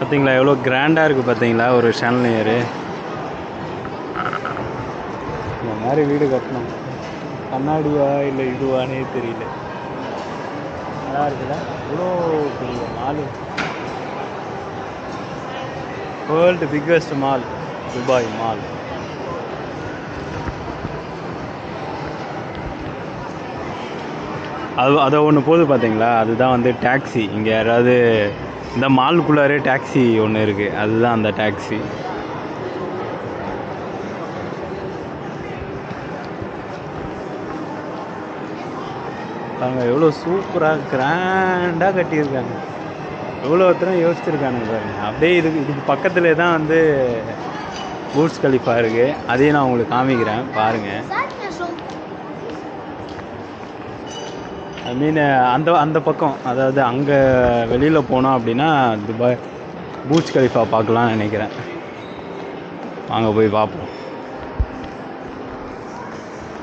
பார்த்தீங்களா எவ்வளோ கிராண்டாக இருக்குது பார்த்தீங்களா ஒரு ஷான்லியரு இந்த மாதிரி வீடு கட்டணும் கண்ணாடியா இல்லை இதுவானே தெரியல நல்லா இருக்குல்ல இவ்வளோ பெரிய mall world biggest mall Dubai mall அது அதை ஒன்று போகுது பார்த்தீங்களா அதுதான் வந்து டாக்ஸி இங்கே யாராவது இந்த மாலுக்குள்ளாரே டாக்ஸி ஒன்று இருக்குது அதுதான் அந்த டாக்ஸி பாருங்க எவ்வளோ சூப்பராக கிராண்டாக கட்டியிருக்காங்க எவ்வளோ ஒருத்தரும் யோசிச்சிருக்கானுங்க பாருங்க அப்படியே இதுக்கு இதுக்கு பக்கத்துலேயே தான் வந்து பூட்ஸ் கலிஃபா இருக்குது அதையும் நான் உங்களுக்கு காமிக்கிறேன் பாருங்கள் Zadnja žolta. ஐ மீன் அந்த அந்த பக்கம் அதாவது அங்கே வெளியில் போனோம் அப்படின்னா துபாய் பூச் கலிஃபா பார்க்கலாம்னு நினைக்கிறேன் வாங்க போய் பார்ப்போம்